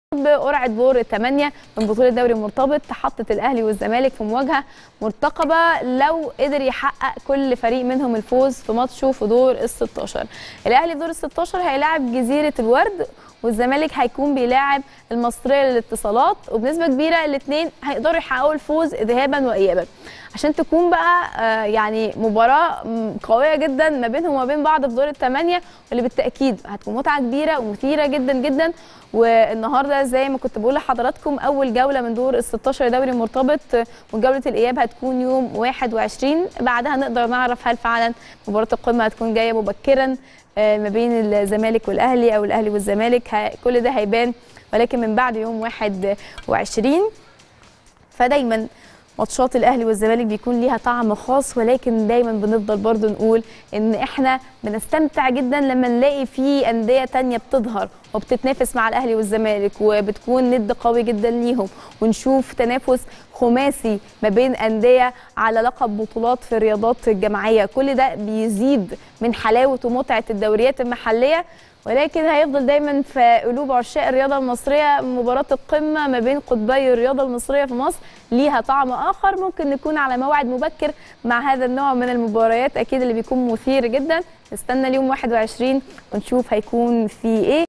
بقرعه دور الثمانيه من بطوله دوري المرتبط حطت الاهلي والزمالك في مواجهه مرتقبه لو قدر يحقق كل فريق منهم الفوز في ماتشه في دور ال 16 الاهلي في دور ال 16 هيلاعب جزيره الورد والزمالك هيكون بيلاعب المصريه للاتصالات وبنسبه كبيره الاثنين هيقدروا يحققوا الفوز ذهابا وايابا عشان تكون بقى آه يعني مباراه قويه جدا ما بينهم وما بين بعض في دور الثمانيه واللي بالتاكيد هتكون متعه كبيره ومثيره جدا جدا والنهارده زي ما كنت بقول لحضراتكم اول جوله من دور ال 16 دوري مرتبط وجوله الاياب هتكون يوم 21 بعدها نقدر نعرف هل فعلا مباراه القمه هتكون جايه مبكرا ما بين الزمالك والاهلي او الاهلي والزمالك كل ده هيبان ولكن من بعد يوم 21 فدايما ماتشات الاهلي والزمالك بيكون ليها طعم خاص ولكن دايما بنفضل برضو نقول ان احنا بنستمتع جدا لما نلاقي في انديه تانية بتظهر وبتتنافس مع الاهلي والزمالك وبتكون ند قوي جدا ليهم ونشوف تنافس خماسي ما بين انديه على لقب بطولات في الرياضات الجماعيه كل ده بيزيد من حلاوه ومتعه الدوريات المحليه ولكن هيفضل دايما في قلوب عشاق الرياضه المصريه مباراه القمه ما بين قطبي الرياضه المصريه في مصر ليها طعم اخر ممكن نكون على موعد مبكر مع هذا النوع من المباريات اكيد اللي بيكون مثير جدا نستنى اليوم 21 ونشوف هيكون في ايه